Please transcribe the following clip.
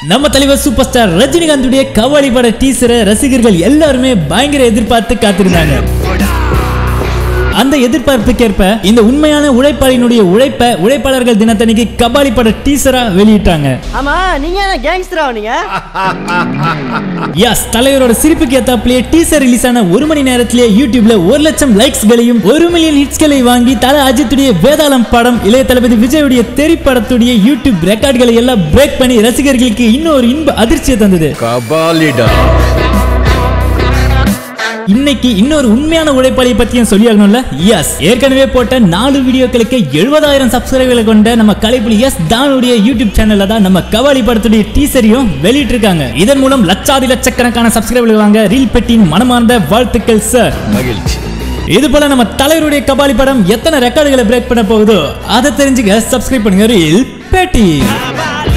நம்ம தலைவர் super star ரஜினிகாந்துடைய கவாலி பட டீசரை ரசிகர்கள் எல்லாருமே பயங்கர எதிர்பார்த்து காத்திருந்தாங்க அந்த எதிர்பார்ப்புக்கேற்ப இந்த உண்மையான உழைப்பாளியினுடைய உழைப்ப உழைப்பாளர்கள் தினத்தன்னைக்கு கபாலி பட டீசரா வெளியிட்டாங்க ஆமா நீங்க என்ன கேங்ஸ்டரா நீங்க எஸ் தலைவரோட சிரிப்புக்கு ஏத்தாப்லயே டீசர் ரிலீஸ் ஆன ஒரு மணி நேரத்திலேயே யூடியூப்ல ஒரு லட்சம் லைக்ஸ்களையும் ஒரு மில்லியன் ஹிட்ஸ்களை வாங்கி தல அஜித்துடைய வேதாளம் படம் இளைய தளபதி விஜயுடைய தெரி படத்துடைய யூடியூப் ரெக்கார்ட்களை எல்லாம் பிரேக் பண்ணி ரசிகர்களுக்கு இன்னொரு இன்ப அதிர்ச்சியை தந்தது கபாலிடா இன்னைக்கு இன்னொரு உண்மையான உழைப்பாளியை பத்தியும் சொல்லியாகணும்ல எஸ் ஏற்கனவே போட்ட நாலு வீடியோக்களுக்கு எழுபதாயிரம் சப்ஸ்கிரைபர்களை கொண்ட நம்ம கலைப்புலி எஸ் தானுடைய யூடியூப் சேனல்ல தான் நம்ம கவாலி படத்துடைய டீசரையும் வெளியிட்டு இருக்காங்க இதன் மூலம் லட்சாதி லட்சக்கணக்கான சப்ஸ்கிரைபர்கள் வாங்க ரீல் பெட்டியின் மனமார்ந்த வாழ்த்துக்கள் சார் மகிழ்ச்சி இது போல நம்ம தலைவருடைய கபாலி படம் எத்தனை ரெக்கார்டுகளை பிரேக் பண்ண போகுதோ அதை தெரிஞ்சுக்க சப்ஸ்கிரைப் பண்ணுங்க ரீல் பெட்டி